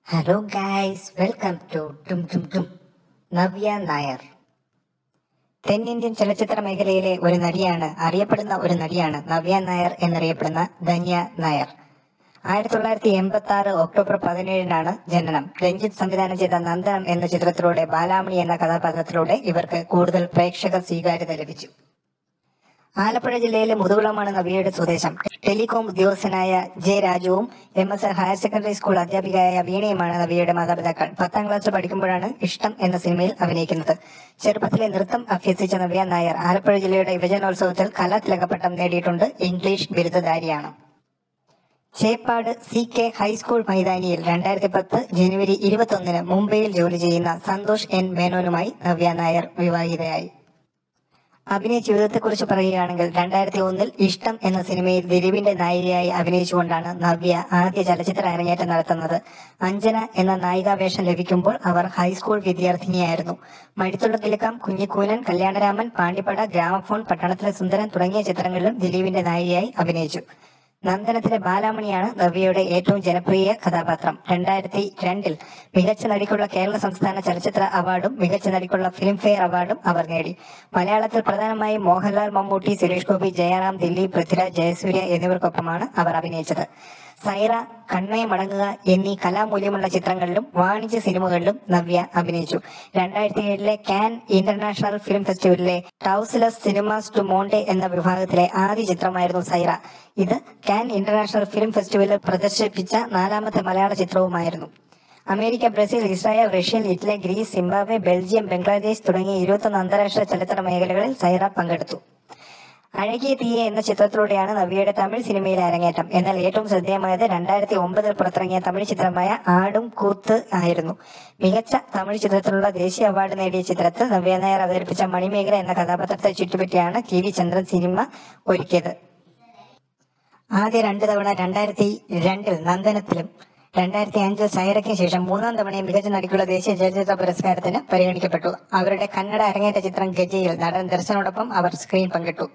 hello guys welcome to ടും ടും ടും നവ്യ നായർ തെന്നിന്ത്യൻ ചലച്ചിത്ര മേഖലയിലെ ഒരു നടിയാണ് അറിയപ്പെടുന്ന ഒരു നടിയാണ് നവ്യ നായർ എന്നറിയപ്പെടുന്ന ധന്യ നായർ ആയിരത്തി തൊള്ളായിരത്തി എൺപത്തി ആറ് ഒക്ടോബർ പതിനേഴിനാണ് ജനനം രഞ്ജിത്ത് സംവിധാനം ചെയ്ത നന്ദനം എന്ന ചിത്രത്തിലൂടെ ബാലാമണി എന്ന കഥാപാത്രത്തിലൂടെ ഇവർക്ക് കൂടുതൽ പ്രേക്ഷക സ്വീകാര്യത ലഭിച്ചു ആലപ്പുഴ ജില്ലയിലെ മുതുകുളമാണ് നവ്യയുടെ സ്വദേശം ടെലികോം ഉദ്യോഗസ്ഥനായ ജെ രാജുവും M S higher secondary school അധ്യാപികയായ വീണയുമാണ് നവ്യയുടെ മാതാപിതാക്കൾ പത്താം ക്ലാസ്സിൽ പഠിക്കുമ്പോഴാണ് ഇഷ്ടം എന്ന സിനിമയിൽ അഭിനയിക്കുന്നത് ചെറുപ്പത്തിലെ നൃത്തം അഭ്യസിച്ച നവ്യ നായർ ആലപ്പുഴ ജില്ലയുടെ യുവജനോത്സവത്തിൽ കലാതിലകപ്പട്ടം നേടിയിട്ടുണ്ട് ഇംഗ്ലീഷ് ബിരുദധാരിയാണ് ചേപ്പാട് സി കെ ഹൈസ്കൂൾ മൈതാനിയിൽ രണ്ടായിരത്തി പത്ത് ജനുവരി ഇരുപത്തൊന്നിന് മുംബൈയിൽ ജോലി ചെയ്യുന്ന സന്തോഷ് എൻ മേനോനുമായി നവ്യ നായർ വിവാഹിതയായി അഭിനയ ജീവിതത്തെക്കുറിച്ച് പറയുകയാണെങ്കിൽ രണ്ടായിരത്തി ഒന്നിൽ ഇഷ്ടം എന്ന സിനിമയിൽ ദിലീപിന്റെ നായികയായി അഭിനയിച്ചുകൊണ്ടാണ് നവ്യ ആദ്യ ചലച്ചിത്ര അരങ്ങേറ്റം നടത്തുന്നത് അഞ്ജന എന്ന നായികാവേഷം ലഭിക്കുമ്പോൾ അവർ ഹൈസ്കൂൾ വിദ്യാർത്ഥിനിയായിരുന്നു മടിത്തുള്ള തിലക്കം കുഞ്ഞിക്കൂനൻ കല്യാണരാമൻ പാണ്ടിപ്പട ഗ്രാമഫോൺ പട്ടണത്തിലെ സുന്ദരൻ തുടങ്ങിയ ചിത്രങ്ങളിലും ദിലീപിന്റെ നായികയായി അഭിനയിച്ചു നന്ദനത്തിലെ ബാലാമണിയാണ് നവ്യയുടെ ഏറ്റവും ജനപ്രിയ കഥാപാത്രം രണ്ടായിരത്തി രണ്ടിൽ മികച്ച നടിക്കുള്ള കേരള സംസ്ഥാന ചലച്ചിത്ര അവാർഡും മികച്ച നടിക്കുള്ള ഫിലിംഫെയർ അവാർഡും അവർ നേടി മലയാളത്തിൽ പ്രധാനമായും മോഹൻലാൽ മമ്മൂട്ടി സുരേഷ് ഗോപി ജയറാം ദിലീപ് പൃഥ്വിരാജ് ജയസൂര്യ എന്നിവർക്കൊപ്പമാണ് അവർ അഭിനയിച്ചത് സൈറ കണ്ണേ മടങ്ങുക എന്നീ കലാമൂല്യമുള്ള ചിത്രങ്ങളിലും വാണിജ്യ സിനിമകളിലും നവ്യ അഭിനയിച്ചു രണ്ടായിരത്തി ഏഴിലെ കാൻ ഇന്റർനാഷണൽ ഫിലിം ഫെസ്റ്റിവലിലെ ടൗസിലസ് സിനിമാസ് ടു മോണ്ടെ എന്ന വിഭാഗത്തിലെ ആദ്യ ചിത്രമായിരുന്നു സൈറ ഇത് കാൻ ഇന്റർനാഷണൽ ഫിലിം ഫെസ്റ്റിവലിൽ പ്രദർശിപ്പിച്ച നാലാമത്തെ മലയാള ചിത്രവുമായിരുന്നു America Brazil Israel Russia Italy Greece Zimbabwe Belgium Bangladesh തുടങ്ങിയ ഇരുപത്തൊന്ന് അന്താരാഷ്ട്ര ചലച്ചിത്ര മേഖലകളിൽ സൈറ പങ്കെടുത്തു അഴകിയ തീയെ എന്ന ചിത്രത്തിലൂടെയാണ് നവ്യയുടെ തമിഴ് സിനിമയിലെ അരങ്ങേറ്റം എന്നാൽ ഏറ്റവും ശ്രദ്ധേയമായത് രണ്ടായിരത്തി ഒമ്പതിൽ പുറത്തിറങ്ങിയ തമിഴ് ചിത്രമായ ആടും കൂത്ത് ആയിരുന്നു മികച്ച തമിഴ് ചിത്രത്തിനുള്ള ദേശീയ അവാർഡ് നേടിയ ചിത്രത്തിൽ നവ്യ നായർ അവതരിപ്പിച്ച മണിമേഖല എന്ന കഥാപാത്രത്തെ ചുറ്റിപ്പറ്റിയാണ് ടി വി ചന്ദ്രൻ സിനിമ ഒരുക്കിയത് ആദ്യ രണ്ട് തവണ രണ്ടായിരത്തി രണ്ടിൽ നന്ദനത്തിലും രണ്ടായിരത്തി അഞ്ചിൽ സൈറയ്ക്ക് ശേഷം മൂന്നാം തവണയും മികച്ച നടിക്കുള്ള ദേശീയ ചലച്ചിത്ര പുരസ്കാരത്തിന് പരിഗണിക്കപ്പെട്ടു അവരുടെ കന്നഡ അരങ്ങേറ്റ ചിത്രം ഗജയിൽ നടൻ ദർശനോടൊപ്പം അവർ സ്ക്രീൻ പങ്കിട്ടു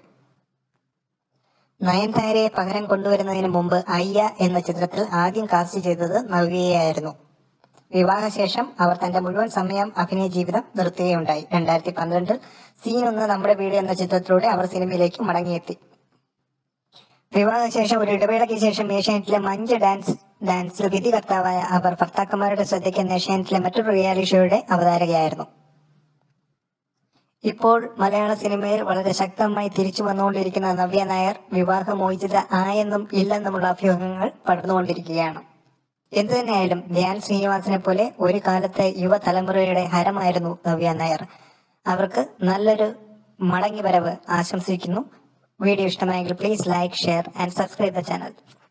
നയൻതാരയെ പകരം കൊണ്ടുവരുന്നതിന് മുമ്പ് അയ്യ എന്ന ചിത്രത്തിൽ ആദ്യം കാസ്റ്റ് ചെയ്തത് നവ്യയായിരുന്നു വിവാഹശേഷം അവർ തന്റെ മുഴുവൻ സമയം അഭിനയ ജീവിതം നിർത്തുകയുണ്ടായി രണ്ടായിരത്തി പന്ത്രണ്ടിൽ സീൻ ഒന്ന് നമ്മുടെ വീട് എന്ന ചിത്രത്തിലൂടെ അവർ സിനിമയിലേക്ക് മടങ്ങിയെത്തി വിവാഹശേഷം ഒരു ഇടവേളയ്ക്ക് ശേഷം ഏഷ്യാനെറ്റിലെ മഞ്ച് ഡാൻസ് ഡാൻസിൽ വിധികർത്താവായ അവർ ഭർത്താക്കന്മാരുടെ ശ്രദ്ധയ്ക്ക് ഏഷ്യാനെറ്റിലെ മറ്റൊരു റിയാലിറ്റി ഷോയുടെ അവതാരകയായിരുന്നു ഇപ്പോൾ മലയാള സിനിമയിൽ വളരെ ശക്തമായി തിരിച്ചു വന്നുകൊണ്ടിരിക്കുന്ന നവ്യ നായർ വിവാഹമോചിത ആയെന്നും ഇല്ലെന്നുമുള്ള അഭ്യൂഹങ്ങൾ പടർന്നുകൊണ്ടിരിക്കുകയാണ് എന്തു തന്നെയായാലും ധ്യാൻ ശ്രീനിവാസനെ പോലെ ഒരു കാലത്തെ യുവതലമുറയുടെ ഹരമായിരുന്നു നവ്യ നായർ അവർക്ക് നല്ലൊരു മടങ്ങി വരവ് ആശംസിക്കുന്നു വീഡിയോ ഇഷ്ടമായെങ്കിൽ please like share and subscribe the channel